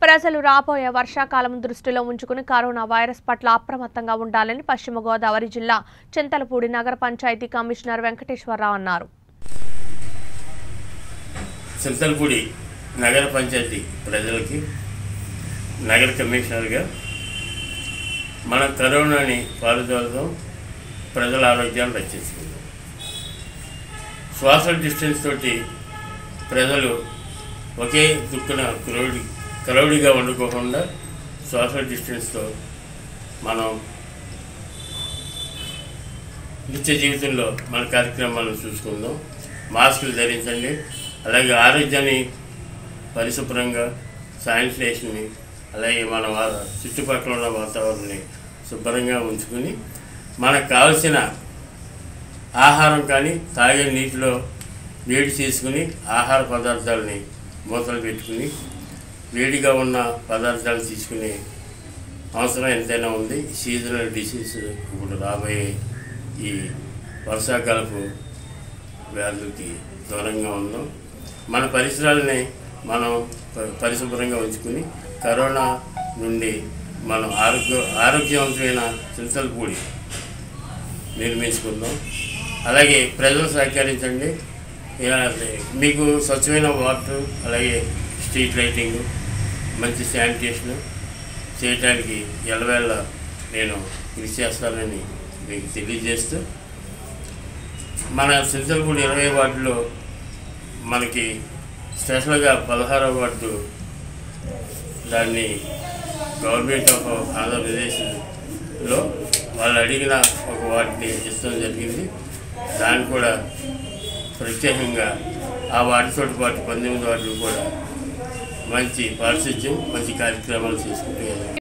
ప్రజలు రాబోయే వర్షాకాలం దృష్టిలో ఉంచుకుని కరోనా వైరస్ పట్ల అప్రమత్తంగా ఉండాలని పశ్చిమ గోదావరి జిల్లా చింతలపూడి నగర పంచాయతీ కమిషనర్ వెంకటేశ్వరరావు అన్నారు చింతలపూడి నగర పంచాయతీ ప్రజలకి నగర కమిషనర్గా మన కరోనాని పారుదోలదాం ప్రజల ఆరోగ్యాన్ని రక్షించుకుందాం సోషల్ డిస్టెన్స్ తోటి ప్రజలు ఒకే దుక్కున క్రౌడి క్రౌడిగా వండుకోకుండా సోషల్ డిస్టెన్స్తో మనం నిత్య జీవితంలో మన కార్యక్రమాలను చూసుకుందాం మాస్కులు ధరించండి అలాగే ఆరోగ్యాన్ని పరిశుభ్రంగా శానిటేషన్ని అలాగే మన వా- చుట్టుపక్కల ఉన్న వాతావరణాన్ని శుభ్రంగా ఉంచుకుని మనకు కావలసిన ఆహారం కానీ తాగే నీటిలో వేడి చేసుకుని ఆహార పదార్థాలని మూతలు పెట్టుకుని వేడిగా ఉన్న పదార్థాలు తీసుకునే అవసరం ఎంతైనా ఉంది సీజనల్ డిసీజ్ ఇప్పుడు రాబోయే ఈ వర్షాకాలపు వ్యాధులకి దూరంగా ఉన్నాం మన పరిసరాలని మనం ప- పరిశుభ్రంగా ఉంచుకుని కరోనా నుండి మనం ఆరోగ్య ఆరోగ్యవంతమైన చింతలపూడి నిర్మించుకుందాం అలాగే ప్రజలు సహకరించండి ఇలా మీకు స్వచ్ఛమైన వాటర్ అలాగే స్ట్రీట్ లైటింగ్ మంచి శానిటేషన్ చేయడానికి ఎలవేళ నేను కృషి చేస్తానని మీకు తెలియజేస్తూ మన చింతలపూడి ఇరవై వార్డులో మనకి స్పెషల్గా పదహారవ వార్డు దాన్ని గవర్నమెంట్ ఆఫ్ ఆంధ్రప్రదేశ్లో వాళ్ళు అడిగిన ఒక వాటిని ఇష్టం జరిగింది దాన్ని కూడా ప్రత్యేకంగా ఆ వాటితో పాటు పంతొమ్మిది వాటిలో కూడా మంచి పారిశుద్ధ్యం మంచి కార్యక్రమాలు చేసుకుంటూ వెళ్ళాం